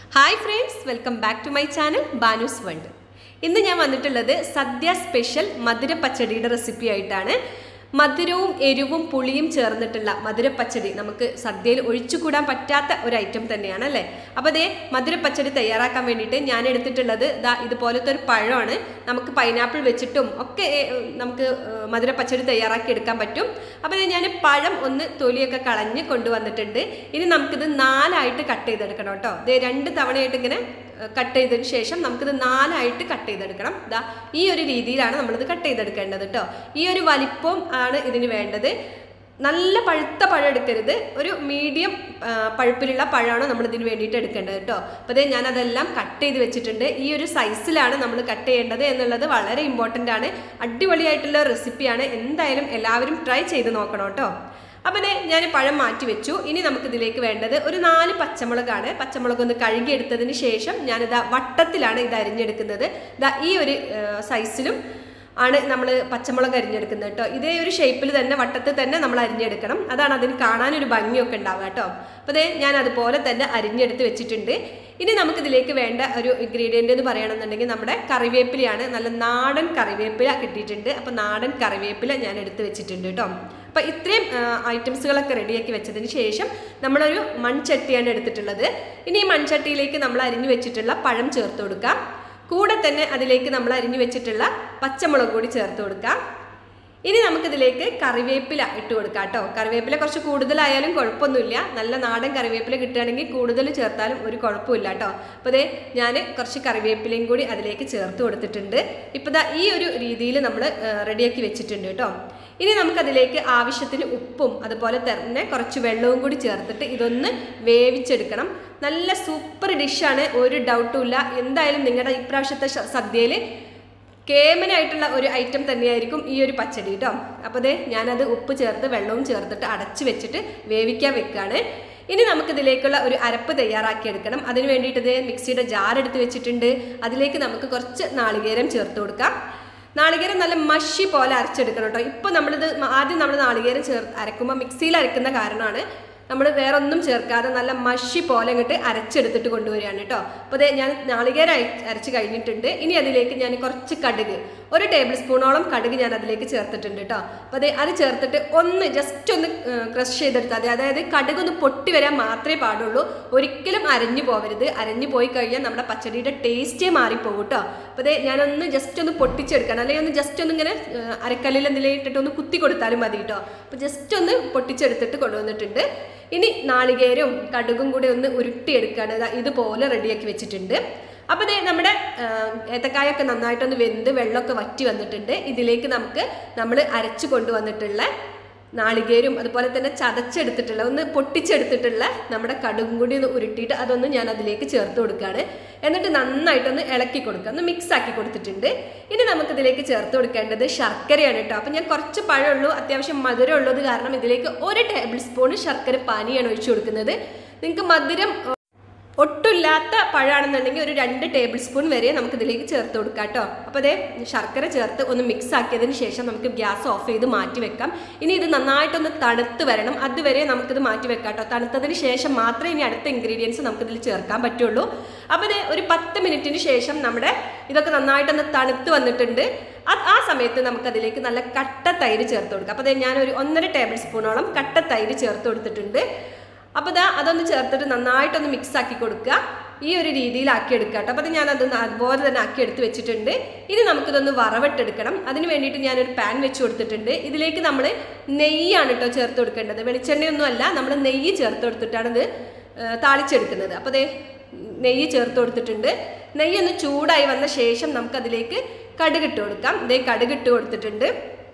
hi friends welcome back to my channel Banu's world ഇന്ന് ഞാൻ വന്നിട്ടുള്ളത് സദ്യ സ്പെഷ്യൽ മധുര പച്ചടിയുടെ റെസിപ്പി ആയിട്ടാണ് മധുരവും എരിവും പുളിയും ചേർന്നിട്ടുള്ള മധുരപ്പച്ചടി നമുക്ക് സദ്യയിൽ ഒഴിച്ചുകൂടാൻ പറ്റാത്ത ഒരു ഐറ്റം തന്നെയാണ് അല്ലേ അപ്പോൾ അതേ മധുരപ്പച്ചടി തയ്യാറാക്കാൻ വേണ്ടിയിട്ട് ഞാൻ എടുത്തിട്ടുള്ളത് ദാ ഇതുപോലത്തെ ഒരു പഴമാണ് നമുക്ക് പൈനാപ്പിൾ വെച്ചിട്ടും ഒക്കെ ഏ, നമുക്ക് ഏ, മധുരപ്പച്ചടി തയ്യാറാക്കി എടുക്കാൻ പറ്റും അപ്പോൾ ഞാൻ പഴം ഒന്ന് തൊലിയൊക്കെ കളഞ്ഞ് കൊണ്ടുവന്നിട്ടുണ്ട് ഇനി നമുക്കിത് നാലായിട്ട് കട്ട് ചെയ്തെടുക്കണം കേട്ടോ ഇത് രണ്ട് തവണയായിട്ട് ഇങ്ങനെ കട്ട് ചെയ്തതിന് ശേഷം നമുക്കിത് നാലായിട്ട് കട്ട് ചെയ്തെടുക്കണം ദാ ഈ ഒരു രീതിയിലാണ് നമ്മളിത് കട്ട് ചെയ്തെടുക്കേണ്ടത് കേട്ടോ ഈ ഒരു വലിപ്പം ആണ് ഇതിന് വേണ്ടത് നല്ല പഴുത്ത പഴം എടുക്കരുത് ഒരു മീഡിയം പഴുപ്പിലുള്ള പഴമാണ് നമ്മൾ ഇതിന് വേണ്ടിയിട്ട് എടുക്കേണ്ടത് കേട്ടോ അപ്പോൾ അതേ ഞാൻ അതെല്ലാം കട്ട് ചെയ്ത് വെച്ചിട്ടുണ്ട് ഈ ഒരു സൈസിലാണ് നമ്മൾ കട്ട് ചെയ്യേണ്ടത് എന്നുള്ളത് വളരെ ഇമ്പോർട്ടൻ്റ് ആണ് അടിപൊളിയായിട്ടുള്ള റെസിപ്പിയാണ് എന്തായാലും എല്ലാവരും ട്രൈ ചെയ്ത് നോക്കണം കേട്ടോ അപ്പം ദേ ഞാൻ പഴം മാറ്റി വെച്ചു ഇനി നമുക്ക് ഇതിലേക്ക് വേണ്ടത് ഒരു നാല് പച്ചമുളകാണ് പച്ചമുളക് ഒന്ന് കഴുകിയെടുത്തതിന് ശേഷം ഞാനിതാ വട്ടത്തിലാണ് ഇത് അരിഞ്ഞെടുക്കുന്നത് ഇതാ ഈ ഒരു സൈസിലും ആണ് നമ്മൾ പച്ചമുളക് അരിഞ്ഞെടുക്കുന്നത് കേട്ടോ ഇതേ ഒരു ഷേപ്പിൽ തന്നെ വട്ടത്തിൽ തന്നെ നമ്മൾ അരിഞ്ഞെടുക്കണം അതാണ് അതിന് കാണാനൊരു ഭംഗിയൊക്കെ ഉണ്ടാവുക കേട്ടോ അപ്പോൾ ദേ ഞാൻ അതുപോലെ തന്നെ അരിഞ്ഞെടുത്ത് വെച്ചിട്ടുണ്ട് ഇനി നമുക്കിതിലേക്ക് വേണ്ട ഒരു ഇൻഗ്രീഡിയൻ്റ് എന്ന് പറയുകയാണെന്നുണ്ടെങ്കിൽ നമ്മുടെ കറിവേപ്പിലയാണ് നല്ല നാടൻ കറിവേപ്പില കിട്ടിയിട്ടുണ്ട് അപ്പോൾ നാടൻ കറിവേപ്പില ഞാൻ എടുത്ത് വെച്ചിട്ടുണ്ട് കേട്ടോ അപ്പോൾ ഇത്രയും ഐറ്റംസുകളൊക്കെ റെഡിയാക്കി വെച്ചതിന് ശേഷം നമ്മളൊരു മൺചട്ടിയാണ് എടുത്തിട്ടുള്ളത് ഇനി ഈ മൺചട്ടിയിലേക്ക് നമ്മൾ അരിഞ്ഞു വെച്ചിട്ടുള്ള പഴം ചേർത്ത് കൊടുക്കാം കൂടെ തന്നെ അതിലേക്ക് നമ്മൾ അരിഞ്ഞു വെച്ചിട്ടുള്ള പച്ചമുളക് കൂടി ചേർത്ത് കൊടുക്കാം ഇനി നമുക്കിതിലേക്ക് കറിവേപ്പില ഇട്ട് കൊടുക്കാം കേട്ടോ കറിവേപ്പില കുറച്ച് കൂടുതലായാലും കുഴപ്പമൊന്നുമില്ല നല്ല നാടൻ കറിവേപ്പില കിട്ടുകയാണെങ്കിൽ കൂടുതൽ ചേർത്താലും ഒരു കുഴപ്പമില്ല കേട്ടോ അപ്പോൾ ദേ ഞാൻ കുറച്ച് കറിവേപ്പിലയും കൂടി അതിലേക്ക് ചേർത്ത് കൊടുത്തിട്ടുണ്ട് ഇപ്പോൾ ദാ ഈ ഒരു രീതിയിൽ നമ്മൾ റെഡിയാക്കി വെച്ചിട്ടുണ്ട് കേട്ടോ ഇനി നമുക്കതിലേക്ക് ആവശ്യത്തിന് ഉപ്പും അതുപോലെ തന്നെ കുറച്ച് വെള്ളവും കൂടി ചേർത്തിട്ട് ഇതൊന്ന് വേവിച്ചെടുക്കണം നല്ല സൂപ്പർ ഡിഷാണ് ഒരു ഡൗട്ടും ഇല്ല എന്തായാലും നിങ്ങളുടെ ഇപ്രാവശ്യത്തെ സദ്യയിൽ കേമനായിട്ടുള്ള ഒരു ഐറ്റം തന്നെയായിരിക്കും ഈ ഒരു പച്ചടി കേട്ടോ അപ്പോൾ ദേ ഞാനത് ഉപ്പ് ചേർത്ത് വെള്ളവും ചേർത്തിട്ട് അടച്ചു വെച്ചിട്ട് വേവിക്കാൻ വെക്കുകയാണ് ഇനി നമുക്കിതിലേക്കുള്ള ഒരു അരപ്പ് തയ്യാറാക്കി എടുക്കണം അതിന് വേണ്ടിയിട്ട് ഇത് മിക്സിയുടെ ജാർ എടുത്ത് വെച്ചിട്ടുണ്ട് അതിലേക്ക് നമുക്ക് കുറച്ച് നാളികേരം ചേർത്ത് കൊടുക്കാം നാളികേരം നല്ല മഷി പോലെ അരച്ചെടുക്കണം കേട്ടോ ഇപ്പോൾ നമ്മളിത് ആദ്യം നമ്മൾ നാളികേരം ചേർ അരക്കുമ്പോൾ മിക്സിയിൽ അരക്കുന്ന കാരണമാണ് നമ്മൾ വേറെ ഒന്നും ചേർക്കാതെ നല്ല മഷി പോലെ അങ്ങോട്ട് അരച്ചെടുത്തിട്ട് കൊണ്ടുവരികയാണ് കേട്ടോ അപ്പോൾ അതേ ഞാൻ നാളികേരം അരച്ച് കഴിഞ്ഞിട്ടുണ്ട് ഇനി അതിലേക്ക് ഞാൻ കുറച്ച് കടുക് ഒരു ടേബിൾ സ്പൂണോളം കടുക് ഞാൻ അതിലേക്ക് ചേർത്തിട്ടുണ്ട് കേട്ടോ അപ്പോൾ അതേ അത് ചേർത്തിട്ട് ഒന്ന് ജസ്റ്റ് ഒന്ന് ക്രഷ് ചെയ്തെടുത്താൽ മതി അതായത് കടുക് ഒന്ന് പൊട്ടി വരാൻ മാത്രമേ പാടുള്ളൂ ഒരിക്കലും അരഞ്ഞു പോകരുത് അരഞ്ഞു പോയി കഴിഞ്ഞാൽ നമ്മുടെ പച്ചടിയുടെ ടേസ്റ്റേ മാറിപ്പോകും കേട്ടോ അപ്പോൾ അതേ ഞാനൊന്ന് ജസ്റ്റ് ഒന്ന് പൊട്ടിച്ചെടുക്കണം അല്ലെങ്കിൽ ഒന്ന് ജസ്റ്റ് ഒന്ന് ഇങ്ങനെ അരക്കല്ലിൽ എന്തെങ്കിലും ഇട്ടിട്ട് ഒന്ന് കുത്തി കൊടുത്താലും മതി കേട്ടോ അപ്പോൾ ജസ്റ്റ് ഒന്ന് പൊട്ടിച്ചെടുത്തിട്ട് കൊണ്ടുവന്നിട്ടുണ്ട് ഇനി നാളികേരവും കടുകും കൂടി ഒന്ന് ഉരുട്ടിയെടുക്കുകയാണ് ഇതാ ഇതുപോലെ റെഡിയാക്കി വെച്ചിട്ടുണ്ട് അപ്പോൾ ദേ നമ്മുടെ ഏത്തക്കായൊക്കെ നന്നായിട്ടൊന്ന് വെന്ത് വെള്ളമൊക്കെ വറ്റി വന്നിട്ടുണ്ട് ഇതിലേക്ക് നമുക്ക് നമ്മൾ അരച്ചു കൊണ്ടുവന്നിട്ടുള്ള നാളികേരും അതുപോലെ തന്നെ ചതച്ചെടുത്തിട്ടുള്ള ഒന്ന് പൊട്ടിച്ചെടുത്തിട്ടുള്ള നമ്മുടെ കടുകും കൂടി ഒന്ന് ഉരുട്ടിയിട്ട് അതൊന്ന് ഞാൻ അതിലേക്ക് ചേർത്ത് കൊടുക്കുകയാണ് എന്നിട്ട് നന്നായിട്ടൊന്ന് ഇളക്കി കൊടുക്കുക ഒന്ന് മിക്സ് ആക്കി കൊടുത്തിട്ടുണ്ട് ഇനി നമുക്കിതിലേക്ക് ചേർത്ത് കൊടുക്കേണ്ടത് ശർക്കരയാണ് കേട്ടോ അപ്പം ഞാൻ കുറച്ച് പഴമുള്ളൂ അത്യാവശ്യം മധുരം ഉള്ളത് കാരണം ഇതിലേക്ക് ഒരു ടേബിൾ സ്പൂൺ ശർക്കര പാനിയാണ് ഒഴിച്ചു കൊടുക്കുന്നത് നിങ്ങൾക്ക് മധുരം ഒട്ടുമില്ലാത്ത പഴമാണെന്നുണ്ടെങ്കിൽ ഒരു രണ്ട് ടേബിൾ സ്പൂൺ വരെ നമുക്ക് ഇതിലേക്ക് ചേർത്ത് കൊടുക്കാം കേട്ടോ അപ്പോൾ അതേ ശർക്കര ചേർത്ത് ഒന്ന് മിക്സ് ആക്കിയതിന് ശേഷം നമുക്ക് ഗ്യാസ് ഓഫ് ചെയ്ത് മാറ്റി വെക്കാം ഇനി ഇത് നന്നായിട്ടൊന്ന് തണുത്ത് വരണം അതുവരെ നമുക്കിത് മാറ്റി വെക്കാം കേട്ടോ തണുത്തതിന് ശേഷം മാത്രമേ ഇനി അടുത്ത ഇൻഗ്രീഡിയൻസ് നമുക്കിതിൽ ചേർക്കാൻ പറ്റുള്ളൂ അപ്പോൾ ഇത് ഒരു പത്ത് മിനിറ്റിന് ശേഷം നമ്മുടെ ഇതൊക്കെ നന്നായിട്ടൊന്ന് തണുത്ത് വന്നിട്ടുണ്ട് ആ സമയത്ത് നമുക്കതിലേക്ക് നല്ല കട്ട തൈര് ചേർത്ത് കൊടുക്കാം അപ്പോൾ ഞാൻ ഒരു ഒന്നര ടേബിൾ സ്പൂണോളം കട്ട തൈര് ചേർത്ത് കൊടുത്തിട്ടുണ്ട് അപ്പോൾ ഇതാ അതൊന്ന് ചേർത്തിട്ട് നന്നായിട്ടൊന്ന് മിക്സ് ആക്കി കൊടുക്കുക ഈ ഒരു രീതിയിലാക്കി എടുക്കുക കേട്ടോ അപ്പോൾ അത് ഞാൻ അതൊന്ന് അതുപോലെ തന്നെ ആക്കി എടുത്ത് വെച്ചിട്ടുണ്ട് ഇനി നമുക്കിതൊന്ന് വറവിട്ടെടുക്കണം അതിന് വേണ്ടിയിട്ട് ഞാനൊരു പാൻ വെച്ച് കൊടുത്തിട്ടുണ്ട് ഇതിലേക്ക് നമ്മൾ നെയ്യാണ് കേട്ടോ ചേർത്ത് കൊടുക്കേണ്ടത് വെളിച്ചെണ്ണയൊന്നും അല്ല നമ്മൾ നെയ്യ് ചേർത്ത് കൊടുത്തിട്ടാണ് ഇത് താളിച്ചെടുക്കുന്നത് അപ്പോൾ അതേ നെയ്യ് ചേർത്ത് കൊടുത്തിട്ടുണ്ട് നെയ്യ് ഒന്ന് ചൂടായി വന്ന ശേഷം നമുക്കതിലേക്ക് കടുകിട്ട് കൊടുക്കാം ഇതേ കടുകിട്ട് കൊടുത്തിട്ടുണ്ട്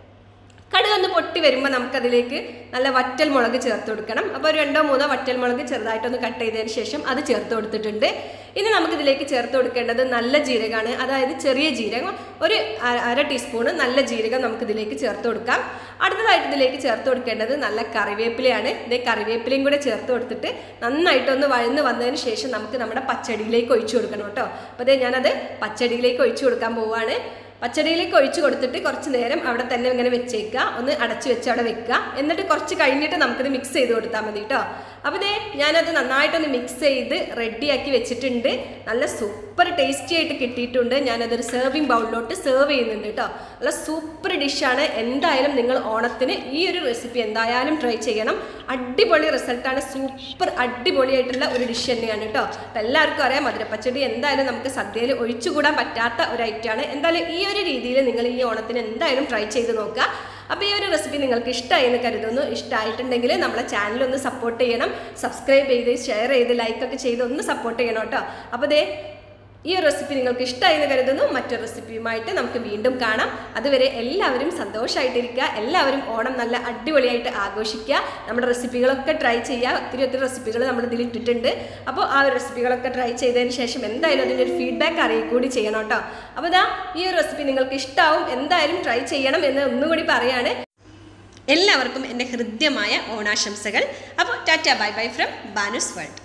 കടുക് ഒന്ന് പൊട്ടി വരുമ്പോൾ നമുക്കതിലേക്ക് നല്ല വറ്റൽ മുളക് ചേർത്ത് കൊടുക്കണം അപ്പോൾ ഒരു രണ്ടോ മൂന്നോ വറ്റൽ മുളക് ചെറുതായിട്ടൊന്ന് കട്ട് ചെയ്തതിന് ശേഷം അത് ചേർത്ത് കൊടുത്തിട്ടുണ്ട് ഇനി നമുക്കിതിലേക്ക് ചേർത്ത് കൊടുക്കേണ്ടത് നല്ല ജീരകമാണ് അതായത് ചെറിയ ജീരകം ഒരു അര ടീസ്പൂണ് നല്ല ജീരകം നമുക്കിതിലേക്ക് ചേർത്ത് കൊടുക്കാം അടുത്തതായിട്ട് ഇതിലേക്ക് ചേർത്ത് കൊടുക്കേണ്ടത് നല്ല കറിവേപ്പിലയാണ് ഇതേ കറിവേപ്പിലയും കൂടെ ചേർത്ത് കൊടുത്തിട്ട് നന്നായിട്ടൊന്ന് വഴന്ന് വന്നതിന് ശേഷം നമുക്ക് നമ്മുടെ പച്ചടിയിലേക്ക് ഒഴിച്ചു കൊടുക്കണം കേട്ടോ അപ്പോൾ അതേ ഞാനത് പച്ചടിയിലേക്ക് ഒഴിച്ചു കൊടുക്കാൻ പോവുകയാണ് പച്ചടിയിലേക്ക് ഒഴിച്ചു കൊടുത്തിട്ട് കുറച്ച് നേരം അവിടെ തന്നെ ഇങ്ങനെ വെച്ചേക്കുക ഒന്ന് അടച്ചു വെച്ച് അവിടെ വെക്കുക എന്നിട്ട് കുറച്ച് കഴിഞ്ഞിട്ട് നമുക്കിത് മിക്സ് ചെയ്ത് കൊടുത്താൽ മതി കേട്ടോ അപ്പോൾ ഇതേ ഞാനത് നന്നായിട്ടൊന്ന് മിക്സ് ചെയ്ത് റെഡിയാക്കി വെച്ചിട്ടുണ്ട് നല്ല സൂപ്പർ ടേസ്റ്റി ആയിട്ട് കിട്ടിയിട്ടുണ്ട് ഞാനതൊരു സെർവിങ് ബൗളിലോട്ട് സെർവ് ചെയ്യുന്നുണ്ട് കേട്ടോ നല്ല സൂപ്പർ ഡിഷാണ് എന്തായാലും നിങ്ങൾ ഓണത്തിന് ഈ ഒരു റെസിപ്പി എന്തായാലും ട്രൈ ചെയ്യണം അടിപൊളി റിസൾട്ടാണ് സൂപ്പർ അടിപൊളിയായിട്ടുള്ള ഒരു ഡിഷ് തന്നെയാണ് കേട്ടോ അപ്പം എല്ലാവർക്കും അറിയാം മധുരപ്പച്ചടി എന്തായാലും നമുക്ക് സദ്യയിൽ ഒഴിച്ചുകൂടാൻ പറ്റാത്ത ഒരു ഐറ്റമാണ് എന്തായാലും ഈ ഒരു രീതിയിൽ നിങ്ങൾ ഈ ഓണത്തിന് എന്തായാലും ട്രൈ ചെയ്ത് നോക്കുക അപ്പോൾ ഈ ഒരു റെസിപ്പി നിങ്ങൾക്ക് ഇഷ്ടമായി എന്ന് കരുതുന്നു ഇഷ്ടമായിട്ടുണ്ടെങ്കിൽ നമ്മളെ ചാനൽ ഒന്ന് സപ്പോർട്ട് ചെയ്യണം സബ്സ്ക്രൈബ് ചെയ്ത് ഷെയർ ചെയ്ത് ലൈക്കൊക്കെ ചെയ്ത് ഒന്ന് സപ്പോർട്ട് ചെയ്യണം കേട്ടോ അപ്പോൾ ദേ ഈ ഒരു റെസിപ്പി നിങ്ങൾക്ക് ഇഷ്ടമായി എന്ന് കരുതുന്നു മറ്റൊരു റെസിപ്പിയുമായിട്ട് നമുക്ക് വീണ്ടും കാണാം അതുവരെ എല്ലാവരും സന്തോഷമായിട്ടിരിക്കുക എല്ലാവരും ഓണം നല്ല അടിപൊളിയായിട്ട് ആഘോഷിക്കുക നമ്മുടെ റെസിപ്പികളൊക്കെ ട്രൈ ചെയ്യുക ഒത്തിരി ഒത്തിരി റെസിപ്പികൾ നമ്മൾ ഇതിൽ ഇട്ടിട്ടുണ്ട് അപ്പോൾ ആ ഒരു റെസിപ്പികളൊക്കെ ട്രൈ ചെയ്തതിന് ശേഷം എന്തായാലും അതിൻ്റെ ഒരു ഫീഡ്ബാക്ക് അറിയിക്കൂടി ചെയ്യണം കേട്ടോ അപ്പോൾ ഇതാ ഈ ഒരു റെസിപ്പി നിങ്ങൾക്ക് ഇഷ്ടമാവും എന്തായാലും ട്രൈ ചെയ്യണം എന്ന് ഒന്നുകൂടി പറയാണ് എല്ലാവർക്കും എൻ്റെ ഹൃദ്യമായ ഓണാശംസകൾ അപ്പോൾ tata bye bye from Banu's world